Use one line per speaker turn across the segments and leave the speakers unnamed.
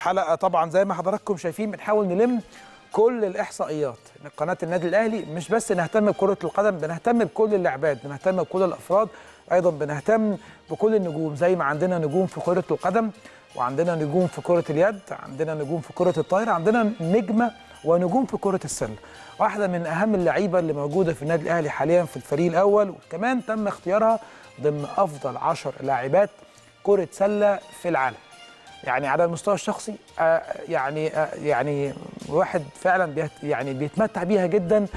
حلقه طبعا زي ما حضراتكم شايفين بنحاول نلم كل الاحصائيات قناه النادي الاهلي مش بس نهتم بكره القدم بنهتم بكل اللاعبات بنهتم بكل الافراد ايضا بنهتم بكل النجوم زي ما عندنا نجوم في كره القدم وعندنا نجوم في كره اليد عندنا نجوم في كره الطايره عندنا نجمه ونجوم في كره السله واحده من اهم اللعيبه اللي موجوده في النادي الاهلي حاليا في الفريق الاول وكمان تم اختيارها ضمن افضل 10 لاعبات كره سله في العالم يعني على المستوى الشخصي آه يعني آه يعني واحد فعلا بيت يعني بيتمتع بيها جدا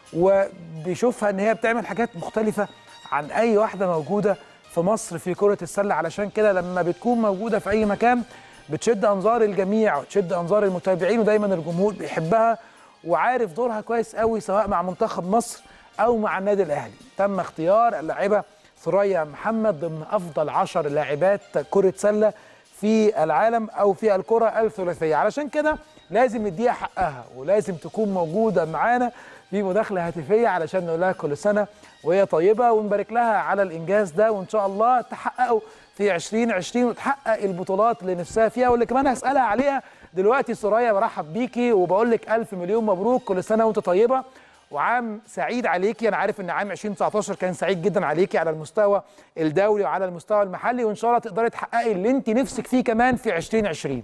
وبيشوفها ان هي بتعمل حاجات مختلفه عن اي واحده موجوده في مصر في كره السله علشان كده لما بتكون موجوده في اي مكان بتشد انظار الجميع وتشد انظار المتابعين ودايما الجمهور بيحبها وعارف دورها كويس قوي سواء مع منتخب مصر او مع النادي الاهلي تم اختيار اللاعبه ثريا محمد ضمن افضل 10 لاعبات كره سله في العالم او في الكره الثلاثيه علشان كده لازم نديها حقها ولازم تكون موجوده معانا في مداخله هاتفيه علشان نقول لها كل سنه وهي طيبه ونبارك لها على الانجاز ده وان شاء الله تحققه في 2020 وتحقق البطولات اللي نفسها فيها واللي كمان هسالها عليها دلوقتي سرايا برحب بيكي وبقول لك الف مليون مبروك كل سنه وانت طيبه وعام سعيد عليكي انا عارف ان عام 2019 كان سعيد جدا عليكي على المستوى الدولي وعلى المستوى المحلي وان شاء الله تقدري تحققي اللي انت نفسك فيه كمان في 2020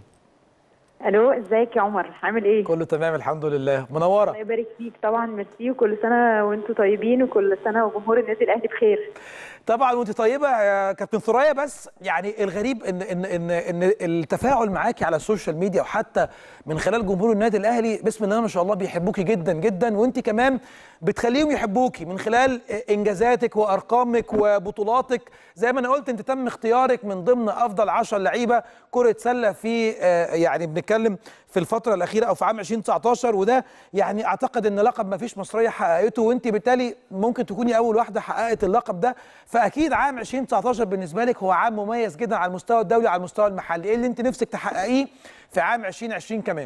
الو ازيك يا عمر عامل ايه
كله تمام الحمد لله منوره
الله يبارك فيك طبعا ميرسي وكل سنه وانتم طيبين وكل سنه وجمهور النادي الاهلي بخير
طبعا وانت طيبه يا كابتن ثريا بس يعني الغريب ان ان ان ان التفاعل معاكي على السوشيال ميديا وحتى من خلال جمهور النادي الاهلي بسم الله ما شاء الله بيحبوكي جدا جدا وانت كمان بتخليهم يحبوكي من خلال انجازاتك وارقامك وبطولاتك زي ما انا قلت انت تم اختيارك من ضمن افضل 10 لعيبه كره سله في يعني بنتكلم في الفتره الاخيره او في عام 2019 وده يعني اعتقد ان لقب ما فيش مصريه حققته وانت بالتالي ممكن تكوني اول واحده حققت اللقب ده فاكيد عام 2019 بالنسبه لك هو عام مميز جدا على المستوى الدولي وعلى المستوى المحلي ايه اللي انت نفسك تحققيه في عام 2020 كمان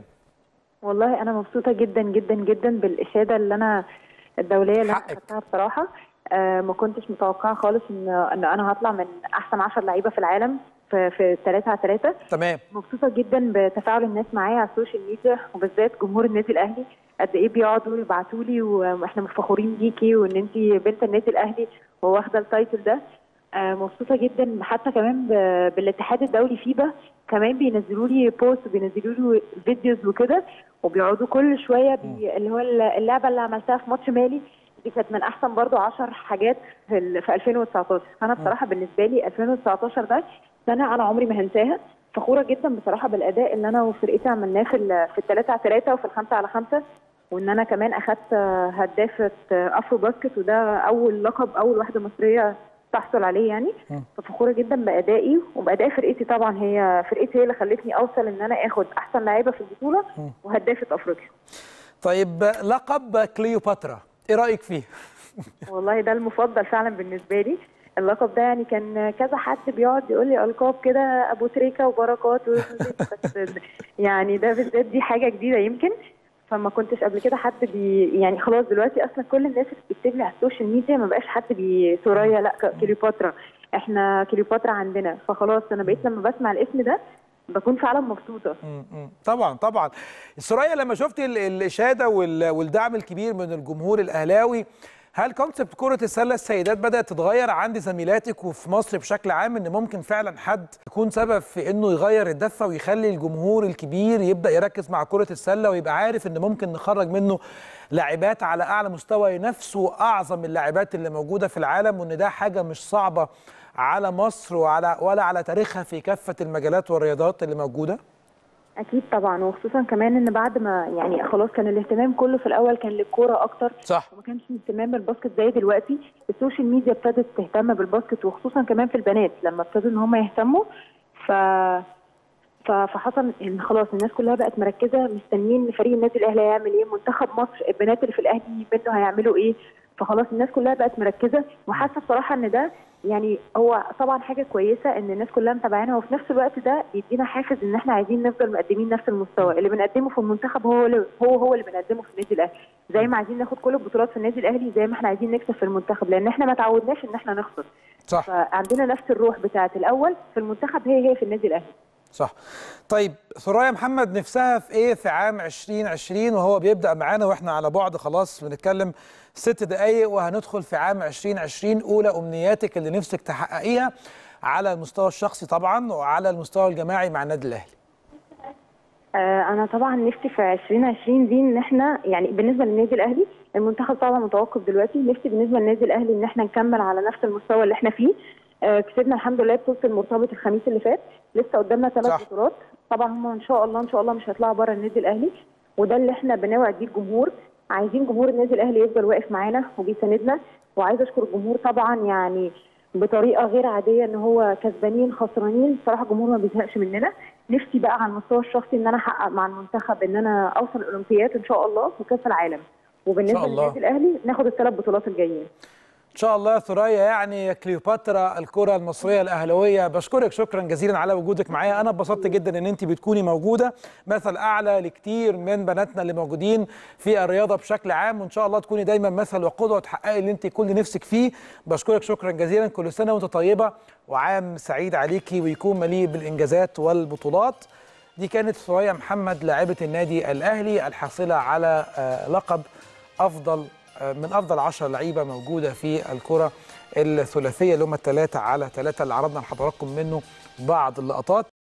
والله انا مبسوطه جدا جدا جدا بالاشاده اللي انا الدوليه اللي انا
حقك.
خدتها بصراحه آه ما كنتش متوقعه خالص ان ان انا هطلع من احسن 10 لعيبه في العالم في في 3 على 3
تمام
مبسوطه جدا بتفاعل الناس معايا على السوشيال ميديا وبالذات جمهور النادي الاهلي قد ايه بيقعدوا يبعتوا لي واحنا فخورين بيكي وان انت بنت النادي الاهلي وواخده التايتل ده آه، مبسوطه جدا حتى كمان ب- بالاتحاد الدولي فيبا كمان بينزلوا لي بوست وبينزلوا لي فيديوز وكده وبيقعدوا كل شويه بي اللي هو اللعبه اللي عملتها في ماتش مالي دي كانت من احسن برضو 10 حاجات في, ال- في 2019 فانا بصراحه بالنسبه لي 2019 ده سنه انا عمري ما هنساها فخوره جدا بصراحه بالاداء اللي انا وفرقتي عملناه في ال- في الثلاثه على ثلاثه وفي الخمسه على خمسه وان انا كمان اخدت هدافه افرو باسكت وده اول لقب اول واحده مصريه تحصل عليه يعني ففخوره جدا بادائي وباداء فرقتي طبعا هي فرقتي هي اللي خلتني اوصل ان انا اخد احسن لعيبه في البطوله وهدافه افريقيا
طيب لقب كليوباترا ايه رايك فيه
والله ده المفضل فعلا بالنسبه لي اللقب ده يعني كان كذا حد بيقعد يقول لي القاب كده ابو تريكه وبركات و- بس يعني ده بالذات دي حاجه جديده يمكن فما كنتش قبل كده حد بي يعني خلاص دلوقتي اصلا كل الناس اللي بتكتب لي على السوشيال ميديا ما بقاش حد بي سوريا لا ك- كليوباترا احنا كليوباترا عندنا فخلاص انا بقيت لما بسمع الاسم ده بكون فعلا مبسوطه
مم. طبعا طبعا سوريا لما شفت ال- الاشاده وال- والدعم الكبير من الجمهور الاهلاوي هل كونسبت كرة السلة السيدات بدأت تتغير عند زميلاتك وفي مصر بشكل عام ان ممكن فعلا حد يكون سبب في انه يغير الدفة ويخلي الجمهور الكبير يبدأ يركز مع كرة السلة ويبقى عارف ان ممكن نخرج منه لاعبات على اعلى مستوى ينافسوا اعظم اللاعبات اللي موجودة في العالم وان ده حاجة مش صعبة على مصر وعلى ولا على تاريخها في كافة المجالات والرياضات اللي موجودة؟
اكيد طبعا وخصوصا كمان ان بعد ما يعني خلاص كان الاهتمام كله في الاول كان للكوره اكتر
صح
وما كانش اهتمام بالباسكت زي دلوقتي السوشيال ميديا ابتدت تهتم بالباسكت وخصوصا كمان في البنات لما ابتدوا ان هم يهتموا ف ف- فحصل ان خلاص الناس كلها بقت مركزه مستنيين فريق النادي الاهلي هيعمل ايه منتخب مصر البنات اللي في الاهلي منه هيعملوا ايه فخلاص الناس كلها بقت مركزه وحاسه بصراحه ان ده يعني هو طبعا حاجه كويسه ان الناس كلها متابعانا وفي نفس الوقت ده بيدينا حافز ان احنا عايزين نفضل مقدمين نفس المستوى اللي بنقدمه في المنتخب هو اللي هو هو اللي بنقدمه في النادي الاهلي زي ما عايزين ناخد كل البطولات في النادي الاهلي زي ما احنا عايزين نكسب في المنتخب لان احنا ما تعودناش ان احنا نخسر
صح
فعندنا نفس الروح بتاعه الاول في المنتخب هي هي في النادي الاهلي
صح طيب ثريا محمد نفسها في ايه في عام 2020 وهو بيبدا معانا واحنا على بعد خلاص بنتكلم ست دقايق وهندخل في عام 2020 اولى امنياتك اللي نفسك تحققيها على المستوى الشخصي طبعا وعلى المستوى الجماعي مع النادي الاهلي
آه، انا طبعا نفسي في 2020 دي ان احنا يعني بالنسبه للنادي الاهلي المنتخب طبعا متوقف دلوقتي نفسي بالنسبه للنادي الاهلي ان احنا نكمل على نفس المستوى اللي احنا فيه آه، كسبنا الحمد لله بطوله المرتبط الخميس اللي فات لسه قدامنا
صح.
ثلاث بطولات طبعا هم ان شاء الله ان شاء الله مش هيطلعوا بره النادي الاهلي وده اللي احنا بنوعد بيه الجمهور عايزين جمهور النادي الاهلي يفضل واقف معانا وبيساندنا وعايزه اشكر الجمهور طبعا يعني بطريقه غير عاديه ان هو كسبانين خسرانين بصراحه الجمهور ما بيزهقش مننا نفسي بقى على المستوى الشخصي ان انا احقق مع المنتخب ان انا اوصل الاولمبياد ان شاء الله وكاس العالم وبالنسبه
شاء الله.
للنادي الاهلي ناخد الثلاث بطولات الجايين
ان شاء الله يا ثريا يعني كليوباترا الكره المصريه الاهلاويه بشكرك شكرا جزيلا على وجودك معايا انا اتبسطت جدا ان انت بتكوني موجوده مثل اعلى لكتير من بناتنا اللي موجودين في الرياضه بشكل عام وان شاء الله تكوني دايما مثل وقدوه وتحققي اللي انت كل نفسك فيه بشكرك شكرا جزيلا كل سنه وانت طيبه وعام سعيد عليكي ويكون مليء بالانجازات والبطولات دي كانت ثريا محمد لاعبه النادي الاهلي الحاصله على آه، لقب افضل من افضل 10 لعيبه موجوده في الكره الثلاثيه اللي هم الثلاثه على ثلاثه اللي عرضنا لحضراتكم منه بعض اللقطات